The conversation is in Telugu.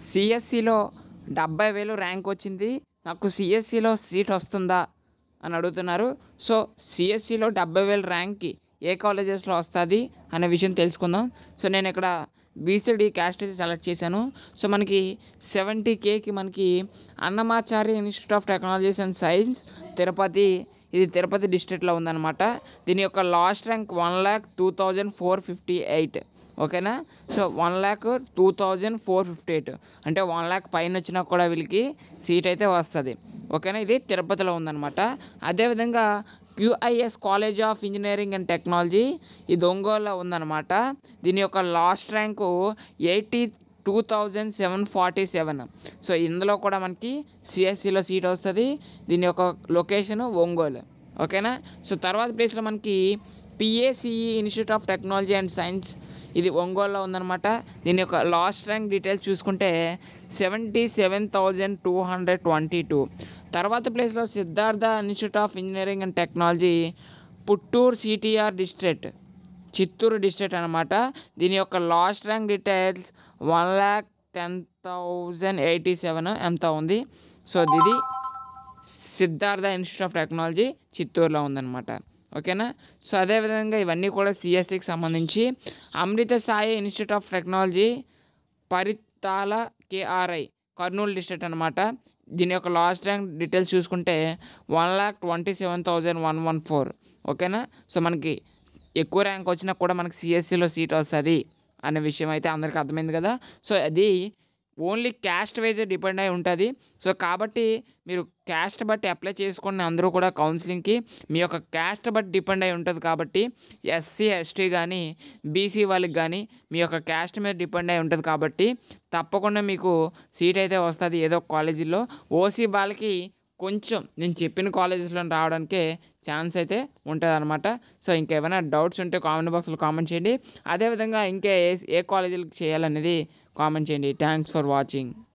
సిఎస్సిలో డెబ్బై వేలు ర్యాంక్ వచ్చింది నాకు సిఎస్సిలో సీట్ వస్తుందా అని అడుగుతున్నారు సో సిఎస్సిలో డెబ్బై వేలు ర్యాంక్కి ఏ కాలేజెస్లో వస్తుంది అనే విషయం తెలుసుకుందాం సో నేను ఇక్కడ బీసీడీ క్యాస్ట్ అయితే సెలెక్ట్ చేశాను సో మనకి సెవెంటీ కేకి మనకి Annamacharya institute of technologies and science Tirupati ఇది తిరుపతి డిస్ట్రిక్ట్లో ఉందన్నమాట దీని యొక్క last rank one lakh two thousand four fifty eight ఓకేనా so one lakh two thousand four fifty eight అంటే వన్ ల్యాక్ పైన వచ్చినా కూడా వీళ్ళకి సీట్ అయితే వస్తుంది ఓకేనా ఇది తిరుపతిలో ఉందన్నమాట అదేవిధంగా QIS college of engineering and technology ఇది ఒంగోలులో ఉందన్నమాట దీని యొక్క last rank eighty two thousand seven forty seven so ఇందులో కూడా మనకి సిఎస్సిలో సీట్ వస్తుంది దీని యొక్క లొకేషను ఒంగోలు ఓకేనా సో తర్వాత ప్లేస్లో మనకి PACE institute of technology and science ఇది ఒంగోలులో ఉందన్నమాట దీని యొక్క లాస్ట్ ర్యాంక్ డీటెయిల్స్ చూసుకుంటే seventy seven thousand two hundred twenty two తర్వాత ప్లేస్లో Siddhartha institute of engineering and technology Puttur CTR district Chittoor district అనమాట దీని యొక్క last rank details one lakh ten thousand eighty seven ఎంత ఉంది సో ఇది సిద్ధార్థ ఇన్స్టిట్యూట్ ఆఫ్ టెక్నాలజీ చిత్తూరులో ఉందన్నమాట ఓకేనా సో అదేవిధంగా ఇవన్నీ కూడా సిఎస్సికి సంబంధించి Amrita Sai institute of technology Paritala KRI Kurnool district అనమాట దీని యొక్క లాస్ట్ ర్యాంక్ డీటెయిల్స్ చూసుకుంటే one lakh twenty seven thousand one one four ఓకేనా సో మనకి ఎక్కువ ర్యాంక్ వచ్చినా కూడా మనకి సిఎస్సిలో సీట్ వస్తుంది అనే విషయం అయితే అందరికీ అర్థమైంది కదా సో అది ఓన్లీ క్యాస్ట్ వైజ్ డిపెండ్ అయి ఉంటుంది సో కాబట్టి మీరు క్యాస్ట్ బట్టి అప్లై చేసుకుని అందరూ కూడా కౌన్సిలింగ్కి మీ యొక్క క్యాస్ట్ బట్టి డిపెండ్ అయి ఉంటుంది కాబట్టి ఎస్సీ ఎస్టీ కానీ బీసీ వాళ్ళకి కానీ మీ యొక్క క్యాస్ట్ మీద డిపెండ్ అయి ఉంటుంది కాబట్టి తప్పకుండా మీకు సీట్ అయితే వస్తుంది ఏదో ఒక కాలేజీలో ఓసీ వాళ్ళకి కొంచెం నేను చెప్పిన కాలేజెస్లో రావడానికే ఛాన్స్ అయితే ఉంటుంది అనమాట సో ఇంకేమైనా డౌట్స్ ఉంటే కామెంట్ బాక్స్లో కామెంట్ చేయండి అదేవిధంగా ఇంకా ఏ ఏ కాలేజీలకు చేయాలనేది కామెంట్ చేయండి థ్యాంక్స్ ఫర్ వాచింగ్